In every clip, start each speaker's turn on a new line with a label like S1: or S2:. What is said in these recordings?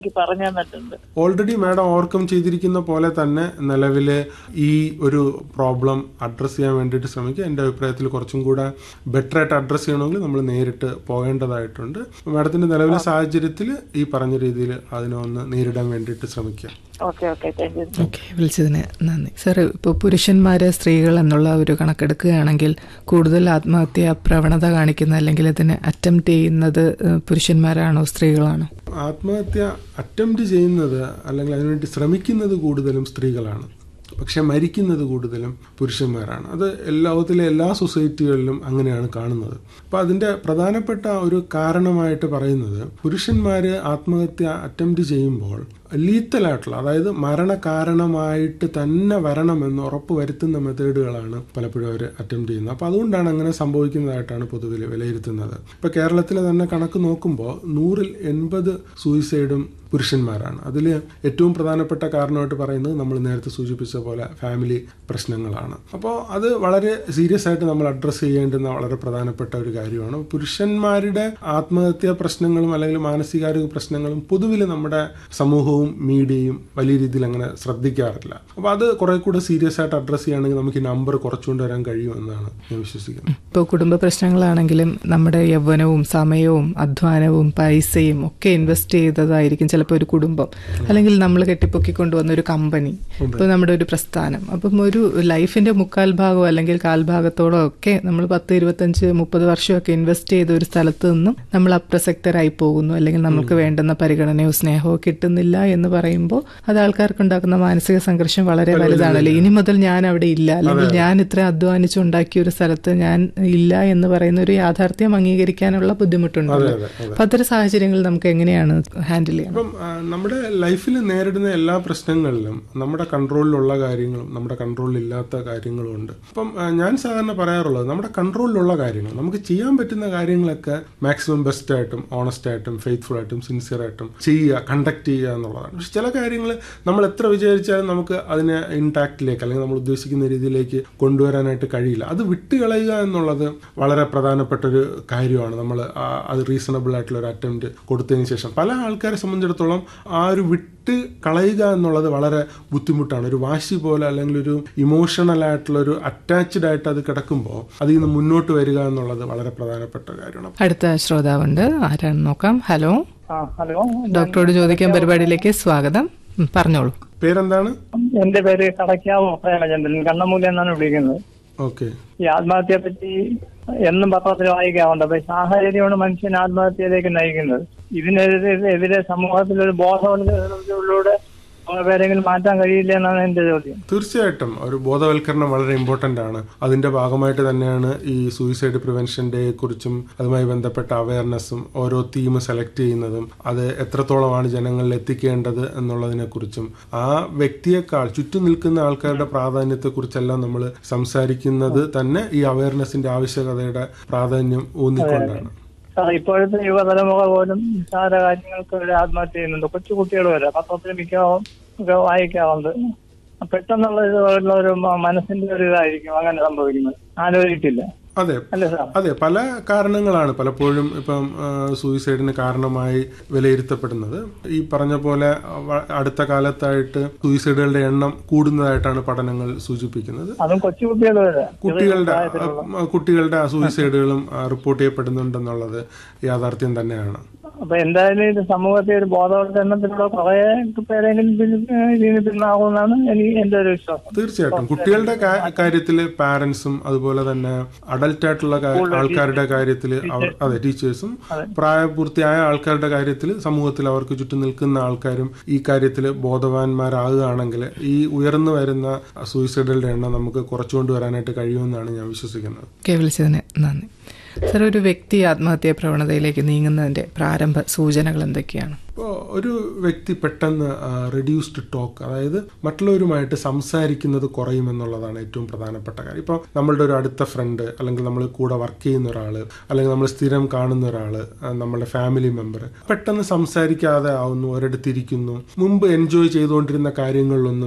S1: എനിക്ക് പറഞ്ഞു തന്നിട്ടുണ്ട്
S2: ഓൾറെഡി മാഡം ഓവർകം ചെയ്തിരിക്കുന്ന പോലെ തന്നെ നിലവിൽ ഈ ഒരു പ്രോബ്ലം അഡ്രസ്സ് ചെയ്യാൻ വേണ്ടിയിട്ട് ശ്രമിക്കുക എൻ്റെ അഭിപ്രായത്തിൽ കുറച്ചും കൂടെ ബെറ്റർ ആയിട്ട് അഡ്രസ്സ് ചെയ്യണമെങ്കിൽ നമ്മൾ നേരിട്ട് പോകേണ്ടതായിട്ടുണ്ട് മാഡത്തിൻ്റെ നിലവിലെ സാഹചര്യത്തിൽ ഈ പറഞ്ഞ രീതിയിൽ അതിനെ ഒന്ന് നേരിടാൻ വേണ്ടിയിട്ട് ശ്രമിക്കുക
S1: okay okay thank you
S3: okay വിളിച്ചതിന് നന്ദി സാർ ഇപ്പോൾ പുരുഷന്മാരെ സ്ത്രീകൾ എന്നുള്ള ഒരു കണക്കെടുക്കുകയാണെങ്കിൽ കൂടുതൽ ആത്മഹത്യ പ്രവണത കാണിക്കുന്ന അല്ലെങ്കിൽ അതിന് അറ്റംപ്റ്റ് ചെയ്യുന്നത് ഏഹ്, പുരുഷന്മാരാണോ സ്ത്രീകളാണോ
S2: ആത്മഹത്യ അറ്റംപ്റ്റ് ചെയ്യുന്നത് അല്ലെങ്കിൽ അതിനുവേണ്ടി ശ്രമിക്കുന്നത് കൂടുതലും സ്ത്രീകളാണ് പക്ഷെ മരിക്കുന്നത് കൂടുതലും പുരുഷന്മാരാണ് അത് ലോകത്തിലെ എല്ലാ സൊസൈറ്റികളിലും അങ്ങനെയാണ് കാണുന്നത് അപ്പോൾ അതിൻ്റെ പ്രധാനപ്പെട്ട ഒരു കാരണമായിട്ട് പറയുന്നത് പുരുഷന്മാർ ആത്മഹത്യ അറ്റംപ്റ്റ് ചെയ്യുമ്പോൾ ലീത്തലായിട്ടുള്ള അതായത് മരണകാരണമായിട്ട് തന്നെ വരണമെന്ന് ഉറപ്പ് വരുത്തുന്ന മെത്തേഡുകളാണ് പലപ്പോഴും അവർ അറ്റംപ്റ്റ് ചെയ്യുന്നത് അപ്പോൾ അതുകൊണ്ടാണ് അങ്ങനെ സംഭവിക്കുന്നതായിട്ടാണ് പൊതുവിൽ വിലയിരുത്തുന്നത് ഇപ്പോൾ കേരളത്തിലെ തന്നെ കണക്ക് നോക്കുമ്പോൾ നൂറിൽ എൺപത് സൂയിസൈഡും പുരുഷന്മാരാണ് അതിൽ ഏറ്റവും പ്രധാനപ്പെട്ട കാരണമായിട്ട് പറയുന്നത് നമ്മൾ നേരത്തെ സൂചിപ്പിച്ച പോലെ ഫാമിലി പ്രശ്നങ്ങളാണ് അപ്പോൾ അത് വളരെ സീരിയസ് ആയിട്ട് നമ്മൾ അഡ്രസ്സ് ചെയ്യേണ്ടുന്ന വളരെ പ്രധാനപ്പെട്ട ഒരു കാര്യമാണ് പുരുഷന്മാരുടെ ആത്മഹത്യാ പ്രശ്നങ്ങളും അല്ലെങ്കിൽ മാനസികാരോഗ്യ പ്രശ്നങ്ങളും പൊതുവിൽ നമ്മുടെ സമൂഹവും മീഡിയയും വലിയ രീതിയിൽ അങ്ങനെ ശ്രദ്ധിക്കാറില്ല അപ്പോൾ അത് കുറെ കൂടെ സീരിയസ് ആയിട്ട് അഡ്രസ്സ് ചെയ്യുകയാണെങ്കിൽ നമുക്ക് ഈ നമ്പർ കുറച്ചുകൊണ്ട് വരാൻ കഴിയുമെന്നാണ് ഞാൻ വിശ്വസിക്കുന്നത്
S3: ഇപ്പോൾ കുടുംബ പ്രശ്നങ്ങളാണെങ്കിലും നമ്മുടെ യൗവനവും സമയവും അധ്വാനവും പൈസയും ഒക്കെ ഇൻവെസ്റ്റ് ചെയ്തതായിരിക്കും ചിലപ്പോൾ ഒരു കുടുംബം അല്ലെങ്കിൽ നമ്മൾ കെട്ടിപ്പൊക്കിക്കൊണ്ടുവന്ന ഒരു കമ്പനി ഇപ്പോൾ നമ്മുടെ ഒരു പ്രസ്ഥാനം അപ്പം ഒരു ലൈഫിന്റെ മുക്കാൽ ഭാഗമോ അല്ലെങ്കിൽ കാൽഭാഗത്തോടോ ഒക്കെ നമ്മൾ പത്ത് ഇരുപത്തഞ്ച് മുപ്പത് വർഷമൊക്കെ ഇൻവെസ്റ്റ് ചെയ്ത ഒരു സ്ഥലത്ത് നിന്നും നമ്മൾ അപ്രസക്തരായി പോകുന്നു അല്ലെങ്കിൽ നമുക്ക് വേണ്ടുന്ന പരിഗണനയോ സ്നേഹമോ കിട്ടുന്നില്ല എന്ന് പറയുമ്പോൾ അത് ആൾക്കാർക്ക് ഉണ്ടാക്കുന്ന മാനസിക സംഘർഷം വളരെ വലുതാണല്ലോ ഇനി മുതൽ ഞാൻ അവിടെ ഇല്ല അല്ലെങ്കിൽ ഞാൻ ഇത്ര അധ്വാനിച്ചുണ്ടാക്കിയ ഒരു സ്ഥലത്ത് ഞാൻ ഇല്ല എന്ന് പറയുന്ന ഒരു യാഥാർത്ഥ്യം അംഗീകരിക്കാനുള്ള ബുദ്ധിമുട്ടുണ്ടല്ലോ
S2: അതെ, അതെ.
S3: അപ്പൊ അത്തരം സാഹചര്യങ്ങൾ നമുക്ക് എങ്ങനെയാണ് ഹാൻഡിൽ ചെയ്യാം
S2: അപ്പം ആ, നമ്മുടെ ലൈഫിൽ നേരിടുന്ന എല്ലാ പ്രശ്നങ്ങളിലും നമ്മുടെ കൺട്രോളിലുള്ള കാര്യങ്ങളും നമ്മുടെ കൺട്രോളിലില്ലാത്ത കാര്യങ്ങളും ഉണ്ട് അപ്പം ആ, ഞാൻ സാധാരണ പറയാറുള്ളത് നമ്മുടെ കൺട്രോളിലുള്ള കാര്യങ്ങൾ നമുക്ക് ചെയ്യാൻ പറ്റുന്ന കാര്യങ്ങളൊക്കെ മാക്സിമം ബെസ്റ്റ് ആയിട്ടും ഓണസ്റ്റ് ആയിട്ടും ഫെയ്ത്ത്ഫുൾ ആയിട്ടും സിൻസിയർ ആയിട്ടും ചെയ്യുക കണ്ടക്ട് ചെയ്യുക എന്നുള്ളതാണ് പക്ഷെ ചില കാര്യങ്ങൾ നമ്മൾ എത്ര വിചാരിച്ചാലും നമുക്ക് അതിനെ ഇൻടാക്റ്റിലേക്ക് അല്ലെങ്കിൽ നമ്മൾ ഉദ്ദേശിക്കുന്ന രീതിയിലേക്ക് കൊണ്ടുവരാനായിട്ട് കഴിയില്ല അത് വിട്ടുകളയുക എന്നുള്ളത് വളരെ പ്രധാനപ്പെട്ട ഒരു കാര്യമാണ് നമ്മൾ അത് റീസണബിൾ ആയിട്ടുള്ള ഒരു അറ്റംപ്റ്റ് കൊടുത്തതിന് ശേഷം പല ആൾക്കാരെ സംബന്ധിച്ചിടത്തോളം ആ ഒരു വിട്ട് കളയുക എന്നുള്ളത് വളരെ ബുദ്ധിമുട്ടാണ് ഒരു വാശി പോലെ അല്ലെങ്കിൽ ഒരു ഇമോഷണൽ ആയിട്ടുള്ള ഒരു അറ്റാച്ച്ഡ് ആയിട്ട് അത് കിടക്കുമ്പോൾ അതിൽ നിന്ന് മുന്നോട്ട് വരിക എന്നുള്ളത് വളരെ പ്രധാനപ്പെട്ട കാര്യമാണ്
S3: അടുത്ത ശ്രോതാവുണ്ട് ആരാണെന്ന് നോക്കാം ഹലോ
S1: ആ ഹലോ
S3: ഡോക്ടറോട് ചോദിക്കാൻ പരിപാടിയിലേക്ക് സ്വാഗതം ഉം, പറഞ്ഞോളൂ
S2: പേരെന്താണ്
S1: എന്റെ പേര് കടക്കാവോ പ്രേമചന്ദ്രൻ കണ്ണമൂല എന്നാണ് വിളിക്കുന്നത്
S2: ഓക്കെ
S1: ഈ ആത്മഹത്യയെ പറ്റി എന്നും പത്രത്തിൽ വായിക്കാറുണ്ട് അപ്പൊ ഈ സാഹചര്യമാണ് മനുഷ്യൻ ആത്മഹത്യയിലേക്ക് നയിക്കുന്നത് ഇതിനെതിരെ എതിരെ സമൂഹത്തിൽ ഒരു ബോധവൽക്കരണത്തിലൂടെ പേരെങ്കിലും മാറ്റാൻ കഴിയില്ല എന്നാണ് എന്റെ ചോദ്യം
S2: തീർച്ചയായിട്ടും ഒരു ബോധവൽക്കരണം വളരെ ഇമ്പോർട്ടൻ്റ് ആണ് അതിന്റെ ഭാഗമായിട്ട് തന്നെയാണ് ഈ സൂയിസൈഡ് പ്രിവെൻഷൻ ഡേയെ കുറിച്ചും അതുമായി ബന്ധപ്പെട്ട അവയർനെസ്സും ഓരോ തീം സെലക്ട് ചെയ്യുന്നതും അത് എത്രത്തോളമാണ് ജനങ്ങളിൽ എത്തിക്കേണ്ടത് എന്നുള്ളതിനെ കുറിച്ചും ആ വ്യക്തിയെക്കാൾ ചുറ്റും നിൽക്കുന്ന ആൾക്കാരുടെ പ്രാധാന്യത്തെക്കുറിച്ചെല്ലാം നമ്മൾ സംസാരിക്കുന്നത് തന്നെ ഈ അവയർനെസിന്റെ ആവശ്യകതയുടെ പ്രാധാന്യം ഊന്നിക്കൊണ്ടാണ്
S1: സാർ ഇപ്പോഴത്തെ യുവതലമുറ പോലും നിസ്സാര കാര്യങ്ങൾക്ക് ഒരു ആത്മഹത്യ ചെയ്യുന്നുണ്ട് കൊച്ചു കുട്ടികൾ വരെ പത്രത്തിൽ മിക്കവാറും ഒക്കെ വായിക്കാറുണ്ട് പെട്ടെന്നുള്ള ഇതുള്ള ഒരു മ- മനസ്സിന്റെ ഒരു ഇതായിരിക്കും അങ്ങനെ സംഭവിക്കുന്നത് ആലോചിക്കില്ല
S2: അതെ
S1: അല്ലേ സാർ
S2: അതെ പല കാരണങ്ങളാണ് പലപ്പോഴും ഇപ്പം ആ, സൂയിസൈഡിന് കാരണമായി വിലയിരുത്തപ്പെടുന്നത് ഈ പറഞ്ഞ പോലെ വ- അടുത്ത കാലത്തായിട്ട് സൂയിസൈഡുകളുടെ എണ്ണം കൂടുന്നതായിട്ടാണ് പഠനങ്ങൾ സൂചിപ്പിക്കുന്നത്
S1: അതും കൊച്ചു കുട്ടികൾ വരെ
S2: കുട്ടികളുടെ ആ, കുട്ടികളുടെ സൂയിസൈഡുകളും ആ, റിപ്പോർട്ട് ചെയ്യപ്പെടുന്നുണ്ടെന്നുള്ളത് യാഥാർത്ഥ്യം തന്നെയാണ്
S1: അപ്പൊ എന്തായാലും ഇത് സമൂഹത്തെ ഒരു ബോധവൽക്കരണത്തിലൂടെ കുറെ പേരെങ്കിലും പിൻ- ഇതിന് പിന്നാകുമെന്നാണ് എനിക്ക് എന്റെ ഒരു വിശ്വാസം
S2: തീർച്ചയായിട്ടും കുട്ടികളുടെ കാര്യത്തിൽ പാരന്റ്സും അതുപോലെ തന്നെ അഡൽട്ട് ആയിട്ടുള്ള കാ- ആൾക്കാരുടെ കാര്യത്തിൽ അതെ ടീച്ചേഴ്സും പ്രായപൂർത്തിയായ ആൾക്കാരുടെ കാര്യത്തിൽ സമൂഹത്തിൽ അവർക്ക് ചുറ്റും നിൽക്കുന്ന ആൾക്കാരും ഈ കാര്യത്തിൽ ബോധവാന്മാരാകുകയാണെങ്കിൽ ഈ ഉയർന്നു വരുന്ന സൂയിസൈഡുകളുടെ എണ്ണം നമുക്ക് കുറച്ചുകൊണ്ട് വരാനായിട്ട് കഴിയുമെന്നാണ് ഞാൻ വിശ്വസിക്കുന്നത്
S3: ഒക്കെ വിളിച്ചതിന് നന്ദി സാർ ഒരു വ്യക്തി ആത്മഹത്യാ പ്രവണതയിലേക്ക് നീങ്ങുന്നതിന്റെ പ്രാരംഭ സൂചനകൾ എന്തൊക്കെയാണ്
S2: ഇപ്പോൾ ഒരു വ്യക്തി പെട്ടെന്ന് റെഡ്യൂസ്ഡ് ടോക്ക് അതായത് മറ്റുള്ളവരുമായിട്ട് സംസാരിക്കുന്നത് കുറയുമെന്നുള്ളതാണ് ഏറ്റവും പ്രധാനപ്പെട്ട കാര്യം ഇപ്പോൾ നമ്മളുടെ ഒരു അടുത്ത ഫ്രണ്ട് അല്ലെങ്കിൽ നമ്മൾ കൂടെ വർക്ക് ചെയ്യുന്ന ഒരാൾ അല്ലെങ്കിൽ നമ്മൾ സ്ഥിരം കാണുന്ന ഒരാൾ നമ്മുടെ ഫാമിലി മെമ്പർ പെട്ടെന്ന് സംസാരിക്കാതെ ആവുന്നു ഒരിടത്തിരിക്കുന്നു മുമ്പ് എൻജോയ് ചെയ്തുകൊണ്ടിരുന്ന കാര്യങ്ങളിലൊന്നും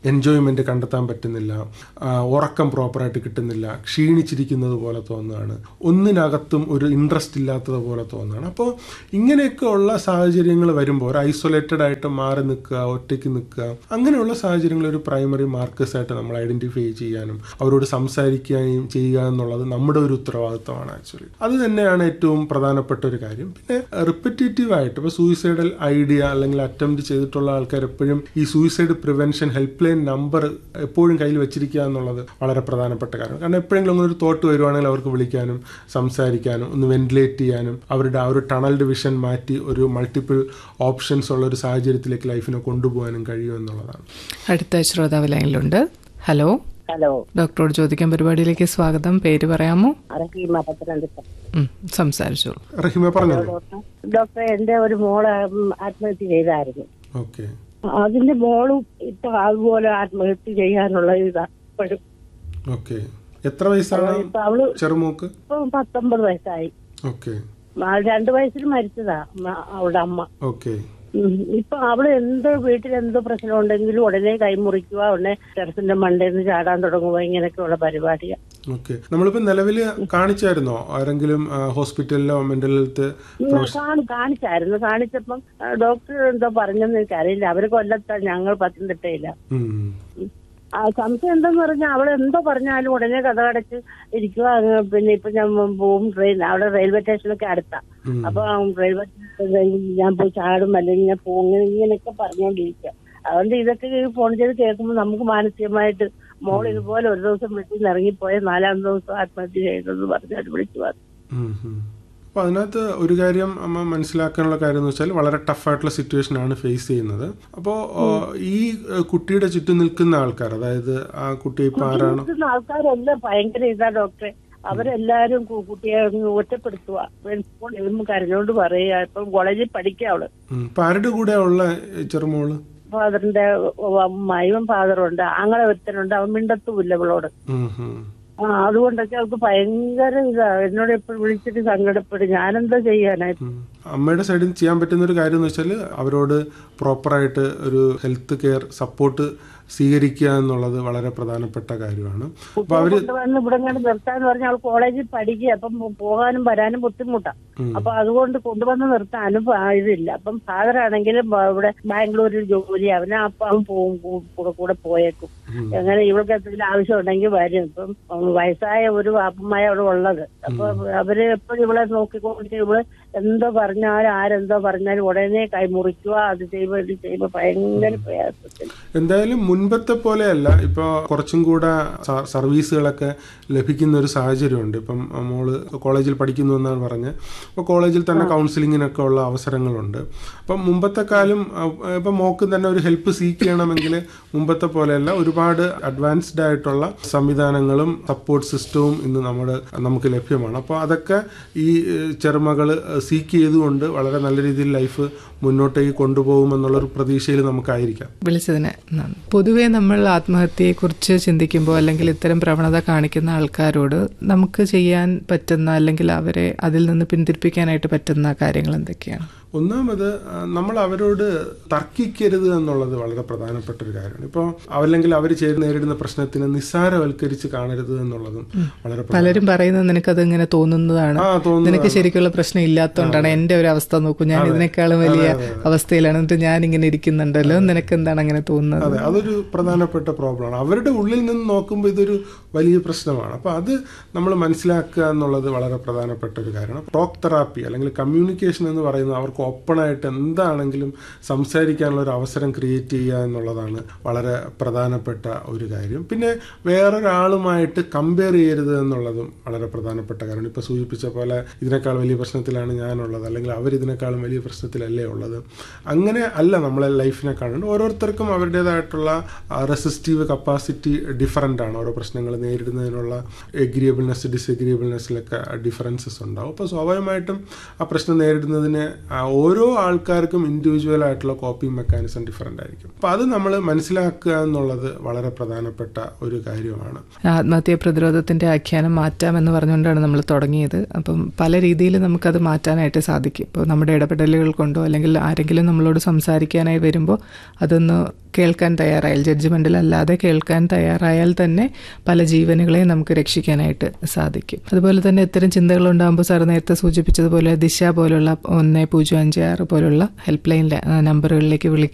S2: എൻജോയ്മെന്റ് കണ്ടെത്താൻ പറ്റുന്നില്ല ആ, ഉറക്കം പ്രോപ്പറായിട്ട് കിട്ടുന്നില്ല ക്ഷീണിച്ചിരിക്കുന്നത് പോലെ തോന്നുകയാണ് ഒന്നിനകത്തും ഒരു ഇൻട്രസ്റ്റ് ഇല്ലാത്തത് പോലെ തോന്നുകയാണ് അപ്പോൾ ഇങ്ങനെയൊക്കെ ഉള്ള സാഹചര്യങ്ങൾ വരുമ്പോൾ ഒരു ഐസൊലേറ്റഡ് ആയിട്ട് മാറി നിൽക്കുക ഒറ്റയ്ക്ക് നിൽക്കുക അങ്ങനെയുള്ള സാഹചര്യങ്ങൾ ഒരു പ്രൈമറി മാർക്കേഴ്സ് ആയിട്ട് നമ്മൾ ഐഡന്റിഫൈ ചെയ്യാനും അവരോട് സംസാരിക്കുകയും ചെയ്യുക എന്നുള്ളത് നമ്മുടെ ഒരു ഉത്തരവാദിത്തമാണ് ആക്ച്വലി അത് തന്നെയാണ് ഏറ്റവും പ്രധാനപ്പെട്ട ഒരു കാര്യം പിന്നെ റിപ്പറ്റേറ്റീവ് ആയിട്ട് ഇപ്പോൾ സൂയിസൈഡൽ ഐഡിയ അല്ലെങ്കിൽ അറ്റംപ്റ്റ് ചെയ്തിട്ടുള്ള ആൾക്കാർ എപ്പോഴും ഈ suicide prevention helpline number എപ്പോഴും കയ്യിൽ വെച്ചിരിക്കുക എന്നുള്ളത് വളരെ പ്രധാനപ്പെട്ട കാര്യം കാരണം എപ്പോഴെങ്കിലും അങ്ങനെ ഒരു തോട്ട് വരുവാണെങ്കിൽ അവർക്ക് വിളിക്കാനും സംസാരിക്കാനും ഒന്ന് വെന്റിലേറ്റ് ചെയ്യാനും അവരുടെ ആ ഒരു ടണൽ വിഷൻ മാറ്റി ഒരു മൾട്ടിപ്പിൾ ഓപ്ഷൻസ് ഉള്ള ഒരു സാഹചര്യത്തിലേക്ക് ലൈഫിനെ കൊണ്ടുപോകാനും കഴിയും എന്നുള്ളതാണ്
S3: അടുത്ത ശ്രോതാവ് ലൈനിലുണ്ട് ഹലോ
S4: ഹലോ
S3: ഡോക്ടറോട് ചോദിക്കാൻ പരിപാടിയിലേക്ക് സ്വാഗതം പേര് പറയാമോ
S4: റഹീമ പത്തനംതിട്ട
S3: ഉം, സംസാരിച്ചോളൂ
S2: റഹിമ പറഞ്ഞോളൂ
S4: ഡോക്ടർ ഡോക്ടറെ എന്റെ ഒരു മോള് ഉം, ആത്മഹത്യ ചെയ്തായിരുന്നു
S2: ഓക്കെ
S4: അതിന്റെ മോളും ഇപ്പൊ അതുപോലെ ആത്മഹത്യ ചെയ്യാനുള്ള ഇതാ ഇപ്പോഴും
S2: ഓക്കെ എത്ര വയസ്സാണ്
S4: ഇപ്പൊ അവള്
S2: ചെറുമൂക്ക്
S4: ഇപ്പൊ പത്തൊമ്പത് വയസ്സായി
S2: ഓക്കെ
S4: ആ, രണ്ടു വയസ്സിൽ മരിച്ചതാ മ- അവളുടെ അമ്മ
S2: ഓക്കെ
S4: ഉം. ഇപ്പൊ അവള് എന്ത് വീട്ടിൽ എന്ത് പ്രശ്നം ഉണ്ടെങ്കിലും ഉടനെ കൈമുറിക്കുക ഉടനെ ടെറസിന്റെ മണ്ടയിൽ നിന്ന് ചാടാൻ തുടങ്ങുക ഇങ്ങനെയൊക്കെയുള്ള പരിപാടിയാ
S2: ഓക്കെ നമ്മളിപ്പോ നിലവില് കാണിച്ചായിരുന്നോ ആരെങ്കിലും ആ, ഹോസ്പിറ്റലിലോ മെന്റൽ ഹെൽത്ത്
S4: ഞാൻ കാണി- കാണിച്ചായിരുന്നു കാണിച്ചപ്പം ആ, ഡോക്ടർ എന്തോ പറഞ്ഞെന്ന് എനിക്കറിയില്ല അവര് കൊല്ലത്താ ഞങ്ങൾ പത്തനംതിട്ടയില്ല
S2: ഉം.
S4: ആ സംശയം എന്തെന്ന് പറഞ്ഞാൽ അവൾ എന്തോ പറഞ്ഞാലും ഉടനെ കഥ അടച്ച് ഇരിക്കുക അങ്ങ് പിന്നെ ഇപ്പൊ ഞാൻ പോവും ട്രെയിൻ അവിടെ റെയിൽവേ സ്റ്റേഷനൊക്കെ അടുത്താ
S2: ഉം.
S4: അപ്പൊ ആ റെയിൽവേ സ്റ്റേഷനിൽ ഞാൻ പോയി ചാടും അല്ലെങ്കിൽ ഞാൻ പോകും ഇങ്ങനെ ഇങ്ങനെയൊക്കെ പറഞ്ഞുകൊണ്ടിരിക്കുക അതുകൊണ്ട് ഇതൊക്കെ ഈ ഫോൺ ചെയ്ത് കേൾക്കുമ്പോൾ നമുക്ക് മാനസികമായിട്ട് മോൾ ഇതുപോലെ ഒരു ദിവസം വീട്ടിൽ നിന്ന് ഇറങ്ങിപ്പോയ നാലാം ദിവസം ആത്മഹത്യ ചെയ്തെന്ന് പറഞ്ഞാൽ വിളിച്ചു പറഞ്ഞു
S2: ഉം, ഉം. അപ്പൊ അതിനകത്ത് ഒരു കാര്യം അമ്മ മനസ്സിലാക്കാനുള്ള കാര്യം എന്ന് വെച്ചാൽ വളരെ ടഫായിട്ടുള്ള സിറ്റുവേഷൻ ആണ് ഫേസ് ചെയ്യുന്നത് അപ്പോൾ ഈ ഏഹ്, കുട്ടിയുടെ ചുറ്റും നിൽക്കുന്ന ആൾക്കാർ അതായത് ആ കുട്ടി ഇപ്പൊ ആരാണ്
S4: നിൽക്കുന്ന ആൾക്കാരെല്ലാം ഭയങ്കര ഇതാ ഡോക്ടറെ അവരെല്ലാരും കു- കുട്ടിയെ അങ്ങ് ഒറ്റപ്പെടുത്തുക പ്രിൻസിപ്പൾ ഇരുന്ന് കരഞ്ഞോണ്ട് പറയുക ഇപ്പം കോളേജിൽ പഠിക്കുക അവള്
S2: ഉം. ഇപ്പൊ ആരുടെ കൂടെ ഉള്ള ഈ ചെറുമോള്
S4: ഫാദറിന്റെ അമ്മായിയും ഫാദറുണ്ട് ആങ്ങളെ ഒരുത്തനുണ്ട് അവൻ മിണ്ടത്തുമില്ല ഇവളോട്
S2: ഉം, ഉം.
S4: ആ അതുകൊണ്ടൊക്കെ അവൾക്ക് ഭയങ്കര ഇതാ എന്നോട് എപ്പോഴും വിളിച്ചിട്ട് സങ്കടപ്പെടും ഞാനെന്താ ചെയ്യാനാ
S2: ഉം. അമ്മയുടെ സൈഡിൽ നിന്ന് ചെയ്യാൻ പറ്റുന്ന ഒരു കാര്യം എന്ന് വെച്ചാൽ അവരോട് പ്രോപ്പറായിട്ട് ഒരു ഹെൽത്ത് കെയർ സപ്പോർട്ട് സ്വീകരിക്കുക എന്നുള്ളത് വളരെ പ്രധാനപ്പെട്ട കാര്യമാണ് അപ്പൊ അവര്
S4: കൊണ്ടുവന്ന് ഇവിടെ ഇങ്ങനെ നിർത്താന്ന് പറഞ്ഞാൽ അവൾ കോളേജിൽ പഠിക്കുക അപ്പം പോകാനും വരാനും ബുദ്ധിമുട്ടാ
S2: ഉം.
S4: അപ്പൊ അതുകൊണ്ട് കൊണ്ടുവന്ന് നിർത്താനും പ- ഇതില്ല അപ്പം ഫാദർ ആണെങ്കിലും ബ- ഇവിടെ ബാംഗ്ലൂരിൽ ജോലി അവന് അപ്പം അവൻ പോവും കൂ- കൂടെ കൂടെ പോയേക്കും
S2: ഉം.
S4: അങ്ങനെ ഇവൾക്ക് എന്തെങ്കിലും ആവശ്യം ഉണ്ടെങ്കിൽ വരും ഇപ്പം ഉം, വയസ്സായ ഒരു വാപ്പമായ അവിടെ ഉള്ളത് അപ്പൊ അവര് എപ്പോഴും ഇവളെ നോക്കിക്കൊണ്ട് ഇവള് എന്തോ പറഞ്ഞാലും ആരെന്തോ പറഞ്ഞാലും ഉടനെ കൈമുറിക്കുക അത് ചെയ്യുമ്പോ ഇത് ചെയ്യുമ്പോ ഭയങ്കര പ്രയാസത്തിൽ
S2: എന്തായാലും മുൻപത്തെ പോലെയല്ല ഇപ്പോൾ കുറച്ചും കൂടെ സ- സർവീസുകളൊക്കെ ലഭിക്കുന്ന ഒരു സാഹചര്യമുണ്ട് ഇപ്പം മോള് കോളേജിൽ പഠിക്കുന്നു എന്നാണ് പറഞ്ഞ് അപ്പോൾ കോളേജിൽ തന്നെ കൗൺസിലിങ്ങിനൊക്കെ ഉള്ള അവസരങ്ങളുണ്ട് അപ്പം മുമ്പത്തെ കാലം അഹ്, ഇപ്പം മോക്ക് തന്നെ ഒരു ഹെൽപ്പ് സീക്ക് ചെയ്യണമെങ്കിൽ മുമ്പത്തെ പോലെയല്ല ഒരുപാട് അഡ്വാൻസ്ഡ് ആയിട്ടുള്ള സംവിധാനങ്ങളും സപ്പോർട്ട് സിസ്റ്റവും ഇന്ന് നമ്മുടെ നമുക്ക് ലഭ്യമാണ് അപ്പോൾ അതൊക്കെ ഈ ചെറുമകൾ സീക്ക് ചെയ്തുകൊണ്ട് വളരെ നല്ല രീതിയിൽ ലൈഫ് മുന്നോട്ടേക്ക് കൊണ്ടുപോകുമെന്നുള്ളൊരു പ്രതീക്ഷയിൽ നമുക്കായിരിക്കാം
S3: വിളിച്ചതിന് നന്ദി പൊതുവെ നമ്മൾ ആത്മഹത്യയെക്കുറിച്ച് ചിന്തിക്കുമ്പോൾ അല്ലെങ്കിൽ ഇത്തരം പ്രവണത കാണിക്കുന്ന ആൾക്കാരോട് നമുക്ക് ചെയ്യാൻ പറ്റുന്ന അല്ലെങ്കിൽ അവരെ അതിൽ നിന്ന് പിന്തിരിപ്പിക്കാനായിട്ട് പറ്റുന്ന കാര്യങ്ങൾ എന്തൊക്കെയാണ്
S2: ഒന്നാമത് ആ, നമ്മൾ അവരോട് തർക്കിക്കരുത് എന്നുള്ളത് വളരെ പ്രധാനപ്പെട്ട ഒരു കാര്യമാണ് ഇപ്പോൾ അല്ലെങ്കിൽ അവർ ചെയ്ത് നേരിടുന്ന പ്രശ്നത്തിനെ നിസ്സാരവൽക്കരിച്ച് കാണരുത് എന്നുള്ളതും വളരെ പ്രധാന-
S3: പലരും പറയുന്നത് നിനക്കത് ഇങ്ങനെ തോന്നുന്നതാണ്
S2: ആ തോന്നുന്നു
S3: നിനക്ക് ശരിക്കുള്ള പ്രശ്നം ഇല്ലാത്തതുകൊണ്ടാണ് എന്റെ ഒരു അവസ്ഥ നോക്കൂ ഞാൻ ഇതിനേക്കാളും വലിയ അവസ്ഥയിലാണ് എന്നിട്ട് ഞാൻ ഇങ്ങനെ ഇരിക്കുന്നുണ്ടല്ലോ നിനക്ക് എന്താണ് അങ്ങനെ തോന്നുന്നത്
S2: അതെ അതൊരു പ്രധാനപ്പെട്ട പ്രോബ്ലമാണ് അവരുടെ ഉള്ളിൽ നിന്ന് നോക്കുമ്പോൾ ഇതൊരു വലിയ പ്രശ്നമാണ് അപ്പോൾ അത് നമ്മൾ മനസ്സിലാക്കുക എന്നുള്ളത് വളരെ പ്രധാനപ്പെട്ട ഒരു കാര്യമാണ് ടോക്ക് തെറാപ്പി അല്ലെങ്കിൽ കമ്മ്യൂണിക്കേഷൻ എന്ന് പറയുന്നത് അവർക്ക് ഓപ്പണായിട്ട് എന്താണെങ്കിലും സംസാരിക്കാനുള്ള ഒരു അവസരം ക്രിയേറ്റ് ചെയ്യുക എന്നുള്ളതാണ് വളരെ പ്രധാനപ്പെട്ട ഒരു കാര്യം പിന്നെ വേറൊരാളുമായിട്ട് കമ്പയർ ചെയ്യരുത് എന്നുള്ളതും വളരെ പ്രധാനപ്പെട്ട കാര്യമാണ് ഇപ്പോൾ സൂചിപ്പിച്ച പോലെ ഇതിനേക്കാൾ വലിയ പ്രശ്നത്തിലാണ് ഞാനുള്ളത് അല്ലെങ്കിൽ അവർ ഇതിനേക്കാളും വലിയ പ്രശ്നത്തിലല്ലേ ഉള്ളത് അങ്ങനെ അല്ല നമ്മളെ ലൈഫിനെ കാണുന്നത് ഓരോരുത്തർക്കും അവരുടേതായിട്ടുള്ള റെസിസ്റ്റീവ് കപ്പാസിറ്റി ഡിഫറൻ്റ് ആണ് ഓരോ പ്രശ്നങ്ങൾ നേരിടുന്നതിനുള്ള എഗ്രിയബിൾനെസ് ഡിസഗ്രിയബിൾനെസ്സിലൊക്കെ ഡിഫറൻസസ് ഉണ്ടാവും അപ്പോൾ സ്വാഭാവികമായിട്ടും ആ പ്രശ്നം നേരിടുന്നതിന് ആ ഓരോ ആൾക്കാർക്കും ഇൻഡിവിജ്വൽ ആയിട്ടുള്ള കോപ്പിംഗ് മെക്കാനിസം ഡിഫറൻ്റ് ആയിരിക്കും അപ്പോൾ അത് നമ്മൾ മനസ്സിലാക്കുക എന്നുള്ളത് വളരെ പ്രധാനപ്പെട്ട ഒരു കാര്യമാണ്
S3: ആത്മഹത്യാ പ്രതിരോധത്തിന്റെ ആഖ്യാനം മാറ്റാം എന്ന് പറഞ്ഞുകൊണ്ടാണ് നമ്മൾ തുടങ്ങിയത് അപ്പം പല രീതിയിൽ നമുക്കത് മാറ്റാനായിട്ട് സാധിക്കും ഇപ്പോൾ നമ്മുടെ ഇടപെടലുകൾ കൊണ്ടോ അല്ലെങ്കിൽ ആരെങ്കിലും നമ്മളോട് സംസാരിക്കാനായി വരുമ്പോൾ അതൊന്ന് കേൾക്കാൻ തയ്യാറായാൽ ജഡ്ജ്മെന്റിൽ അല്ലാതെ കേൾക്കാൻ തയ്യാറായാൽ തന്നെ പല ജീവനുകളെ നമുക്ക് രക്ഷിക്കാനായിട്ട് സാധിക്കും അതുപോലെ തന്നെ ഇത്തരം ചിന്തകൾ ഉണ്ടാകുമ്പോൾ സാർ നേരത്തെ സൂചിപ്പിച്ചതുപോലെ ദിശ പോലുള്ള ഒന്ന് പൂജ്യം അഞ്ച് ആറ് പോലുള്ള ഹെൽപ്പ് ലൈൻ നമ്പറുകളിലേക്ക് വിളിക്കുക